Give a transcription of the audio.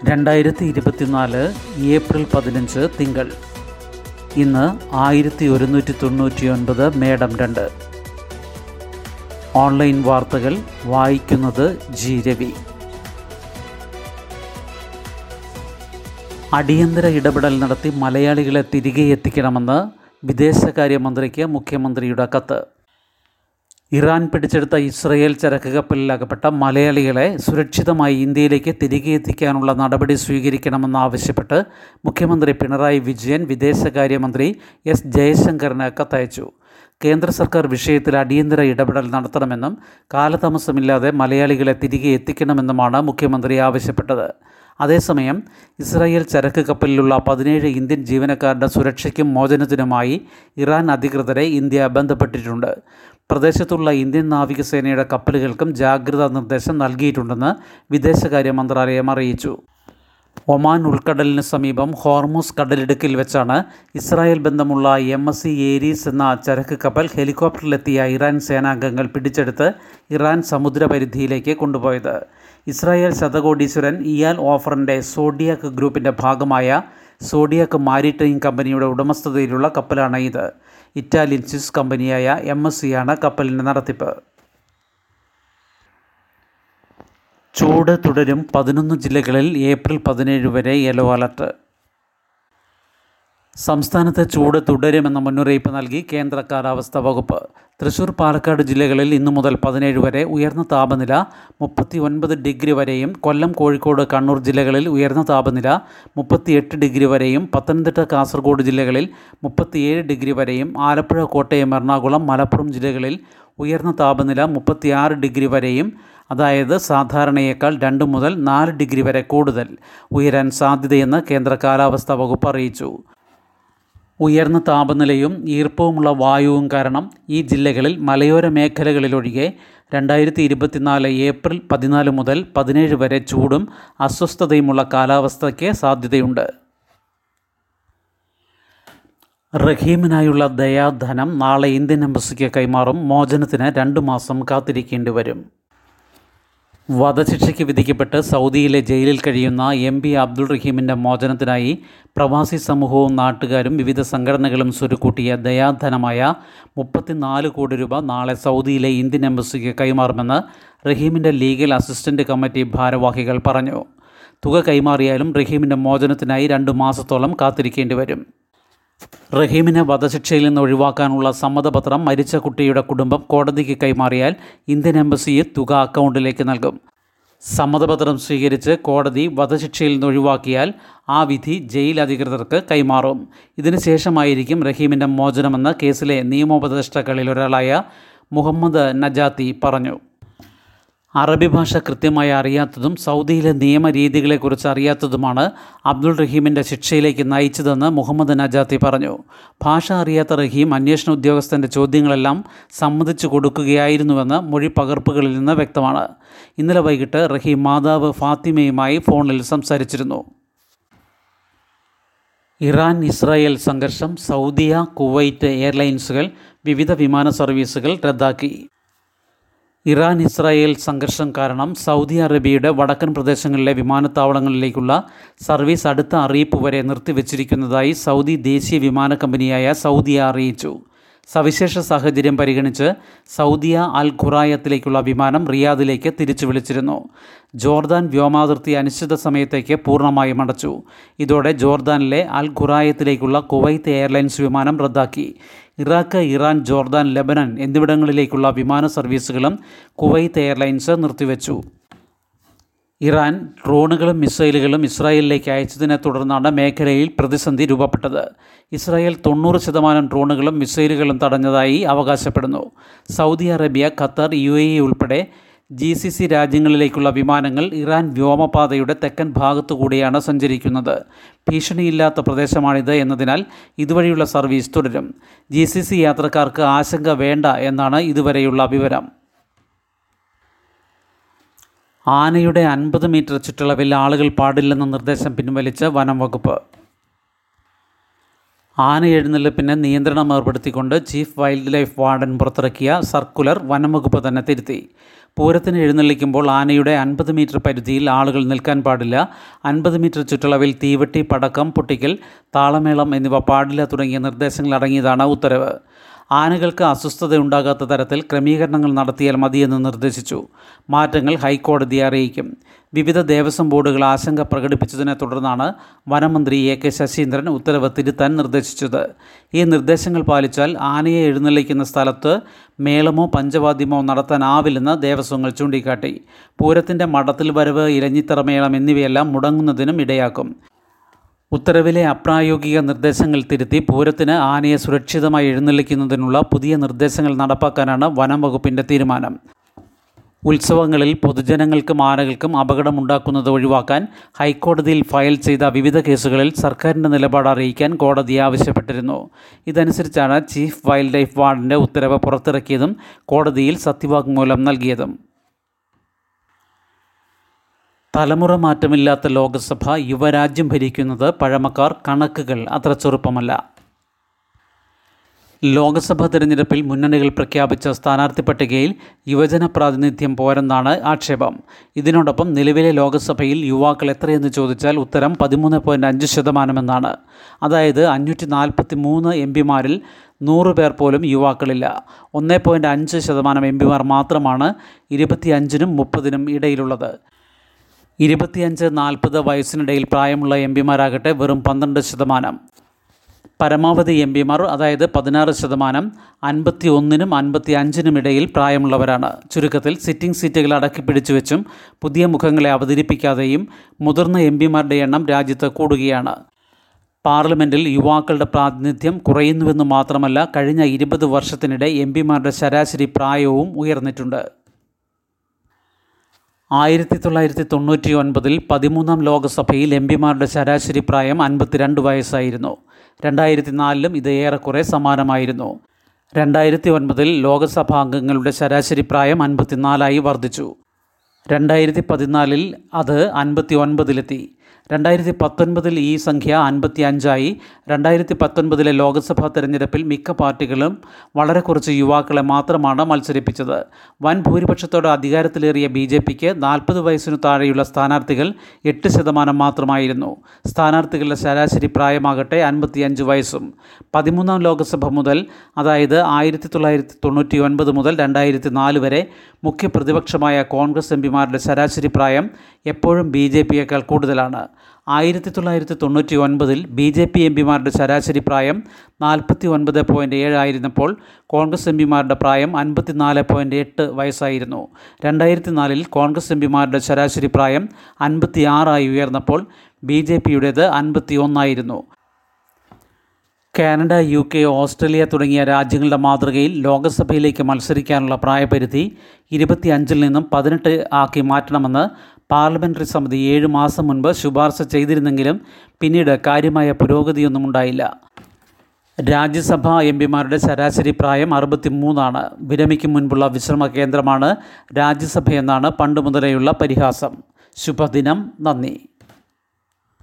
രണ്ടായിരത്തി ഇരുപത്തിനാല് ഏപ്രിൽ പതിനഞ്ച് തിങ്കൾ ഇന്ന് ആയിരത്തി ഒരുന്നൂറ്റി തൊണ്ണൂറ്റി ഒൻപത് മേഡം രണ്ട് ഓൺലൈൻ വാർത്തകൾ വായിക്കുന്നത് ജി രവി അടിയന്തര ഇടപെടൽ നടത്തി മലയാളികളെ തിരികെ എത്തിക്കണമെന്ന് വിദേശകാര്യമന്ത്രിക്ക് മുഖ്യമന്ത്രിയുടെ കത്ത് ഇറാൻ പിടിച്ചെടുത്ത ഇസ്രയേൽ ചരക്ക് കപ്പലിൽ അകപ്പെട്ട മലയാളികളെ സുരക്ഷിതമായി ഇന്ത്യയിലേക്ക് തിരികെ എത്തിക്കാനുള്ള നടപടി സ്വീകരിക്കണമെന്നാവശ്യപ്പെട്ട് മുഖ്യമന്ത്രി പിണറായി വിജയൻ വിദേശകാര്യമന്ത്രി എസ് ജയശങ്കറിന് കത്തയച്ചു കേന്ദ്ര സർക്കാർ വിഷയത്തിൽ അടിയന്തര ഇടപെടൽ നടത്തണമെന്നും കാലതാമസമില്ലാതെ മലയാളികളെ തിരികെ എത്തിക്കണമെന്നുമാണ് മുഖ്യമന്ത്രി ആവശ്യപ്പെട്ടത് അതേസമയം ഇസ്രായേൽ ചരക്ക് കപ്പലിലുള്ള പതിനേഴ് ഇന്ത്യൻ ജീവനക്കാരുടെ സുരക്ഷയ്ക്കും മോചനത്തിനുമായി ഇറാൻ അധികൃതരെ ഇന്ത്യ ബന്ധപ്പെട്ടിട്ടുണ്ട് പ്രദേശത്തുള്ള ഇന്ത്യൻ നാവികസേനയുടെ കപ്പലുകൾക്കും ജാഗ്രതാ നിർദ്ദേശം നൽകിയിട്ടുണ്ടെന്ന് വിദേശകാര്യ മന്ത്രാലയം അറിയിച്ചു ഒമാൻ ഉൾക്കടലിന് സമീപം ഹോർമൂസ് കടലിടുക്കിൽ വെച്ചാണ് ഇസ്രായേൽ ബന്ധമുള്ള എം എസ് സി ഏരീസ് എന്ന ചരക്ക് കപ്പൽ ഹെലികോപ്റ്ററിലെത്തിയ ഇറാൻ സേനാംഗങ്ങൾ പിടിച്ചെടുത്ത് ഇറാൻ സമുദ്രപരിധിയിലേക്ക് കൊണ്ടുപോയത് ഇസ്രായേൽ ശതകോടീശ്വരൻ ഇയാൽ ഓഫറിൻ്റെ സോഡിയാക്ക് ഗ്രൂപ്പിൻ്റെ ഭാഗമായ സോഡിയാക്ക് മാരിടൈം കമ്പനിയുടെ ഉടമസ്ഥതയിലുള്ള കപ്പലാണ് ഇത് ഇറ്റാലിയൻ സ്വിസ് കമ്പനിയായ എം എസ് സിയാണ് കപ്പലിൻ്റെ നടത്തിപ്പ് ചൂട് തുടരും പതിനൊന്ന് ജില്ലകളിൽ ഏപ്രിൽ പതിനേഴ് വരെ യെല്ലോ അലർട്ട് സംസ്ഥാനത്ത് ചൂട് തുടരുമെന്ന മുന്നറിയിപ്പ് നൽകി കേന്ദ്ര കാലാവസ്ഥാ വകുപ്പ് തൃശൂർ പാലക്കാട് ജില്ലകളിൽ ഇന്നു മുതൽ പതിനേഴ് വരെ ഉയർന്ന താപനില മുപ്പത്തി ഒൻപത് ഡിഗ്രി വരെയും കൊല്ലം കോഴിക്കോട് കണ്ണൂർ ജില്ലകളിൽ ഉയർന്ന താപനില മുപ്പത്തിയെട്ട് ഡിഗ്രി വരെയും പത്തനംതിട്ട കാസർഗോഡ് ജില്ലകളിൽ മുപ്പത്തിയേഴ് ഡിഗ്രി വരെയും ആലപ്പുഴ കോട്ടയം എറണാകുളം മലപ്പുറം ജില്ലകളിൽ ഉയർന്ന താപനില മുപ്പത്തിയാറ് ഡിഗ്രി വരെയും അതായത് സാധാരണയേക്കാൾ രണ്ട് മുതൽ നാല് ഡിഗ്രി വരെ കൂടുതൽ ഉയരാൻ സാധ്യതയെന്ന് കേന്ദ്ര കാലാവസ്ഥാ വകുപ്പ് അറിയിച്ചു ഉയർന്ന താപനിലയും ഈർപ്പവുമുള്ള വായുവും കാരണം ഈ ജില്ലകളിൽ മലയോര മേഖലകളിലൊഴികെ രണ്ടായിരത്തി ഇരുപത്തിനാല് ഏപ്രിൽ പതിനാല് മുതൽ പതിനേഴ് വരെ ചൂടും അസ്വസ്ഥതയുമുള്ള കാലാവസ്ഥയ്ക്ക് സാധ്യതയുണ്ട് റഹീമിനായുള്ള ദയാധനം നാളെ ഇന്ത്യൻ എംബസിക്ക് കൈമാറും മോചനത്തിന് രണ്ട് മാസം കാത്തിരിക്കേണ്ടി വരും വധശിക്ഷയ്ക്ക് വിധിക്കപ്പെട്ട് സൗദിയിലെ ജയിലിൽ കഴിയുന്ന എം പി അബ്ദുൾ റഹീമിൻ്റെ മോചനത്തിനായി പ്രവാസി സമൂഹവും നാട്ടുകാരും വിവിധ സംഘടനകളും സ്വരുക്കൂട്ടിയ ദയാധനമായ മുപ്പത്തിനാല് കോടി രൂപ നാളെ സൗദിയിലെ ഇന്ത്യൻ എംബസിക്ക് കൈമാറുമെന്ന് റഹീമിൻ്റെ ലീഗൽ അസിസ്റ്റൻ്റ് കമ്മിറ്റി ഭാരവാഹികൾ പറഞ്ഞു തുക കൈമാറിയാലും റഹീമിൻ്റെ മോചനത്തിനായി രണ്ടു മാസത്തോളം കാത്തിരിക്കേണ്ടി വരും റഹീമിനെ വധശിക്ഷയിൽ നിന്ന് ഒഴിവാക്കാനുള്ള സമ്മതപത്രം മരിച്ച കുട്ടിയുടെ കുടുംബം കോടതിക്ക് കൈമാറിയാൽ ഇന്ത്യൻ എംബസി തുക അക്കൗണ്ടിലേക്ക് നൽകും സമ്മതപത്രം സ്വീകരിച്ച് കോടതി വധശിക്ഷയിൽ നിന്ന് ഒഴിവാക്കിയാൽ ആ വിധി ജയിൽ അധികൃതർക്ക് കൈമാറും ഇതിനുശേഷമായിരിക്കും റഹീമിൻ്റെ മോചനമെന്ന് കേസിലെ നിയമോപദേഷ്ടാക്കളിൽ ഒരാളായ മുഹമ്മദ് നജാത്തി പറഞ്ഞു അറബി ഭാഷ കൃത്യമായി അറിയാത്തതും സൗദിയിലെ നിയമരീതികളെക്കുറിച്ച് അറിയാത്തതുമാണ് അബ്ദുൾ റഹീമിൻ്റെ ശിക്ഷയിലേക്ക് നയിച്ചതെന്ന് മുഹമ്മദ് നജാത്തി പറഞ്ഞു ഭാഷ അറിയാത്ത റഹീം അന്വേഷണ ഉദ്യോഗസ്ഥൻ്റെ ചോദ്യങ്ങളെല്ലാം സമ്മതിച്ചു കൊടുക്കുകയായിരുന്നുവെന്ന് മൊഴി പകർപ്പുകളിൽ നിന്ന് വ്യക്തമാണ് ഇന്നലെ വൈകിട്ട് റഹീം മാതാവ് ഫാത്തിമയുമായി ഫോണിൽ സംസാരിച്ചിരുന്നു ഇറാൻ ഇസ്രായേൽ സംഘർഷം സൗദിയ കുവൈറ്റ് എയർലൈൻസുകൾ വിവിധ വിമാന സർവീസുകൾ റദ്ദാക്കി ഇറാൻ ഇസ്രായേൽ സംഘർഷം കാരണം സൗദി അറേബ്യയുടെ വടക്കൻ പ്രദേശങ്ങളിലെ വിമാനത്താവളങ്ങളിലേക്കുള്ള സർവീസ് അടുത്ത അറിയിപ്പ് വരെ നിർത്തിവച്ചിരിക്കുന്നതായി സൗദി ദേശീയ വിമാന കമ്പനിയായ സൗദിയ അറിയിച്ചു സവിശേഷ സാഹചര്യം പരിഗണിച്ച് സൗദിയ അൽ ഖുറായത്തിലേക്കുള്ള വിമാനം റിയാദിലേക്ക് തിരിച്ചു വിളിച്ചിരുന്നു ജോർദാൻ വ്യോമാതിർത്തി അനിശ്ചിത സമയത്തേക്ക് പൂർണ്ണമായും അടച്ചു ഇതോടെ ജോർദാനിലെ അൽ ഖുറായത്തിലേക്കുള്ള കുവൈത്ത് എയർലൈൻസ് വിമാനം റദ്ദാക്കി ഇറാഖ് ഇറാൻ ജോർദാൻ ലെബനൻ എന്നിവിടങ്ങളിലേക്കുള്ള വിമാന സർവീസുകളും കുവൈത്ത് എയർലൈൻസ് നിർത്തിവെച്ചു ഇറാൻ ഡ്രോണുകളും മിസൈലുകളും ഇസ്രായേലിലേക്ക് അയച്ചതിനെ തുടർന്നാണ് മേഖലയിൽ പ്രതിസന്ധി രൂപപ്പെട്ടത് ഇസ്രായേൽ തൊണ്ണൂറ് ശതമാനം ഡ്രോണുകളും മിസൈലുകളും തടഞ്ഞതായി അവകാശപ്പെടുന്നു Saudi Arabia Qatar U A E ഉൾപ്പെടെ ജി സി സി രാജ്യങ്ങളിലേക്കുള്ള വിമാനങ്ങൾ ഇറാൻ വ്യോമപാതയുടെ തെക്കൻ ഭാഗത്തുകൂടിയാണ് സഞ്ചരിക്കുന്നത് ഭീഷണിയില്ലാത്ത പ്രദേശമാണിത് എന്നതിനാൽ ഇതുവഴിയുള്ള സർവീസ് തുടരും ജി സി സി യാത്രക്കാർക്ക് ആശങ്ക വേണ്ട എന്നാണ് ഇതുവരെയുള്ള വിവരം ആനയുടെ അൻപത് മീറ്റർ ചുറ്റളവിൽ ആളുകൾ പാടില്ലെന്ന നിർദ്ദേശം പിൻവലിച്ച് വനം വകുപ്പ് ആന എഴുന്നള്ളിപ്പിന് നിയന്ത്രണം ഏർപ്പെടുത്തിക്കൊണ്ട് ചീഫ് വൈൽഡ് ലൈഫ് വാർഡൻ പുറത്തിറക്കിയ സർക്കുലർ വനംവകുപ്പ് തന്നെ തിരുത്തി പൂരത്തിന് എഴുന്നള്ളിക്കുമ്പോൾ ആനയുടെ അൻപത് മീറ്റർ പരിധിയിൽ ആളുകൾ നിൽക്കാൻ പാടില്ല അൻപത് മീറ്റർ ചുറ്റളവിൽ തീവെട്ടി പടക്കം പൊട്ടിക്കൽ താളമേളം എന്നിവ പാടില്ല തുടങ്ങിയ നിർദ്ദേശങ്ങൾ അടങ്ങിയതാണ് ഉത്തരവ് ആനകൾക്ക് അസ്വസ്ഥതയുണ്ടാകാത്ത തരത്തിൽ ക്രമീകരണങ്ങൾ നടത്തിയാൽ മതിയെന്ന് നിർദ്ദേശിച്ചു മാറ്റങ്ങൾ ഹൈക്കോടതിയെ അറിയിക്കും വിവിധ ദേവസ്വം ബോർഡുകൾ ആശങ്ക പ്രകടിപ്പിച്ചതിനെ തുടർന്നാണ് വനമന്ത്രി എ കെ ശശീന്ദ്രൻ ഉത്തരവ് തിരുത്താൻ നിർദ്ദേശിച്ചത് ഈ നിർദ്ദേശങ്ങൾ പാലിച്ചാൽ ആനയെ എഴുന്നള്ളിക്കുന്ന സ്ഥലത്ത് മേളമോ പഞ്ചവാദ്യമോ നടത്താനാവില്ലെന്ന് ദേവസ്വങ്ങൾ ചൂണ്ടിക്കാട്ടി പൂരത്തിൻ്റെ മഠത്തിൽ വരവ് ഇലഞ്ഞിത്തറ മേളം എന്നിവയെല്ലാം മുടങ്ങുന്നതിനും ഇടയാക്കും ഉത്തരവിലെ അപ്രായോഗിക നിർദ്ദേശങ്ങൾ തിരുത്തി പൂരത്തിന് ആനയെ സുരക്ഷിതമായി എഴുന്നള്ളിക്കുന്നതിനുള്ള പുതിയ നിർദ്ദേശങ്ങൾ നടപ്പാക്കാനാണ് വനം വകുപ്പിൻ്റെ തീരുമാനം ഉത്സവങ്ങളിൽ പൊതുജനങ്ങൾക്കും ആനകൾക്കും അപകടമുണ്ടാക്കുന്നത് ഒഴിവാക്കാൻ ഹൈക്കോടതിയിൽ ഫയൽ ചെയ്ത വിവിധ കേസുകളിൽ സർക്കാരിൻ്റെ നിലപാട് അറിയിക്കാൻ കോടതി ആവശ്യപ്പെട്ടിരുന്നു ഇതനുസരിച്ചാണ് ചീഫ് വൈൽഡ് ലൈഫ് വാർഡിൻ്റെ ഉത്തരവ് പുറത്തിറക്കിയതും കോടതിയിൽ സത്യവാങ്മൂലം നൽകിയതും തലമുറ മാറ്റമില്ലാത്ത ലോകസഭ യുവരാജ്യം ഭരിക്കുന്നത് പഴമക്കാർ കണക്കുകൾ അത്ര ചെറുപ്പമല്ല ലോക്സഭാ തിരഞ്ഞെടുപ്പിൽ മുന്നണികൾ പ്രഖ്യാപിച്ച സ്ഥാനാർത്ഥി പട്ടികയിൽ യുവജന പ്രാതിനിധ്യം പോരെന്നാണ് ആക്ഷേപം ഇതിനോടൊപ്പം നിലവിലെ ലോക്സഭയിൽ യുവാക്കൾ എത്രയെന്ന് ചോദിച്ചാൽ ഉത്തരം പതിമൂന്ന് പോയിൻറ്റ് അഞ്ച് ശതമാനമെന്നാണ് അതായത് അഞ്ഞൂറ്റി നാൽപ്പത്തി മൂന്ന് എം പിമാരിൽ നൂറ് പേർ പോലും യുവാക്കളില്ല ഒന്നേ പോയിൻറ്റ് അഞ്ച് ശതമാനം എം പിമാർ മാത്രമാണ് ഇരുപത്തിയഞ്ചിനും മുപ്പതിനും ഇടയിലുള്ളത് ഇരുപത്തിയഞ്ച് നാൽപ്പത് വയസ്സിനിടയിൽ പ്രായമുള്ള എം പിമാരാകട്ടെ വെറും പന്ത്രണ്ട് ശതമാനം പരമാവധി എം പിമാർ അതായത് പതിനാറ് ശതമാനം അൻപത്തി ഒന്നിനും അൻപത്തി അഞ്ചിനും ഇടയിൽ പ്രായമുള്ളവരാണ് ചുരുക്കത്തിൽ സിറ്റിംഗ് സീറ്റുകൾ അടക്കി പിടിച്ചു വെച്ചും പുതിയ മുഖങ്ങളെ അവതരിപ്പിക്കാതെയും മുതിർന്ന എം പിമാരുടെ എണ്ണം രാജ്യത്ത് കൂടുകയാണ് പാർലമെൻറ്റിൽ യുവാക്കളുടെ പ്രാതിനിധ്യം കുറയുന്നുവെന്ന് മാത്രമല്ല കഴിഞ്ഞ ഇരുപത് വർഷത്തിനിടെ എം പിമാരുടെ ശരാശരി പ്രായവും ഉയർന്നിട്ടുണ്ട് ആയിരത്തി തൊള്ളായിരത്തി തൊണ്ണൂറ്റി ഒൻപതിൽ പതിമൂന്നാം ലോകസഭയിൽ എം പിമാരുടെ ശരാശരി പ്രായം അൻപത്തിരണ്ട് വയസ്സായിരുന്നു രണ്ടായിരത്തി നാലിലും ഇത് ഏറെക്കുറെ സമാനമായിരുന്നു രണ്ടായിരത്തി ഒൻപതിൽ ലോകസഭാ അംഗങ്ങളുടെ ശരാശരി പ്രായം അൻപത്തിനാലായി വർദ്ധിച്ചു രണ്ടായിരത്തി പതിനാലിൽ അത് അൻപത്തി ഒൻപതിലെത്തി രണ്ടായിരത്തി പത്തൊൻപതിൽ ഈ സംഖ്യ അൻപത്തി അഞ്ചായി രണ്ടായിരത്തി പത്തൊൻപതിലെ ലോക്സഭാ തെരഞ്ഞെടുപ്പിൽ മിക്ക പാർട്ടികളും വളരെ കുറച്ച് യുവാക്കളെ മാത്രമാണ് മത്സരിപ്പിച്ചത് വൻ ഭൂരിപക്ഷത്തോടെ അധികാരത്തിലേറിയ ബി ജെ പിക്ക് നാൽപ്പത് വയസ്സിനു താഴെയുള്ള സ്ഥാനാർത്ഥികൾ എട്ട് ശതമാനം മാത്രമായിരുന്നു സ്ഥാനാർത്ഥികളുടെ ശരാശരി പ്രായമാകട്ടെ അൻപത്തിയഞ്ച് വയസ്സും പതിമൂന്നാം ലോക്സഭ മുതൽ അതായത് ആയിരത്തി തൊള്ളായിരത്തി തൊണ്ണൂറ്റി ഒൻപത് മുതൽ രണ്ടായിരത്തി നാല് വരെ മുഖ്യ പ്രതിപക്ഷമായ കോൺഗ്രസ് എം പിമാരുടെ ശരാശരി പ്രായം എപ്പോഴും ബി ജെ പിയേക്കാൾ കൂടുതലാണ് ആയിരത്തി തൊള്ളായിരത്തി തൊണ്ണൂറ്റി ഒൻപതിൽ ബി ജെ പി എം പിമാരുടെ ശരാശരി പ്രായം നാൽപ്പത്തി ഒൻപത് പോയിൻറ്റ് ഏഴായിരുന്നപ്പോൾ കോൺഗ്രസ് എം പിമാരുടെ പ്രായം അൻപത്തിനാല് പോയിൻറ്റ് എട്ട് വയസ്സായിരുന്നു രണ്ടായിരത്തി നാലിൽ കോൺഗ്രസ് എം പിമാരുടെ ശരാശരി പ്രായം അൻപത്തി ആറായി ഉയർന്നപ്പോൾ ബി ജെ പിയുടേത് അൻപത്തി ഒന്നായിരുന്നു കാനഡ യു കെ ഓസ്ട്രേലിയ തുടങ്ങിയ രാജ്യങ്ങളുടെ മാതൃകയിൽ ലോകസഭയിലേക്ക് മത്സരിക്കാനുള്ള പ്രായപരിധി ഇരുപത്തിയഞ്ചിൽ നിന്നും പതിനെട്ട് ആക്കി മാറ്റണമെന്ന് പാർലമെൻ്ററി സമിതി ഏഴ് മാസം മുൻപ് ശുപാർശ ചെയ്തിരുന്നെങ്കിലും പിന്നീട് കാര്യമായ പുരോഗതിയൊന്നും ഉണ്ടായില്ല രാജ്യസഭാ എം പിമാരുടെ ശരാശരി പ്രായം അറുപത്തി മൂന്നാണ് വിരമിക്കും മുൻപുള്ള വിശ്രമ കേന്ദ്രമാണ് രാജ്യസഭയെന്നാണ് പണ്ട് മുതലേയുള്ള പരിഹാസം ശുഭദിനം നന്ദി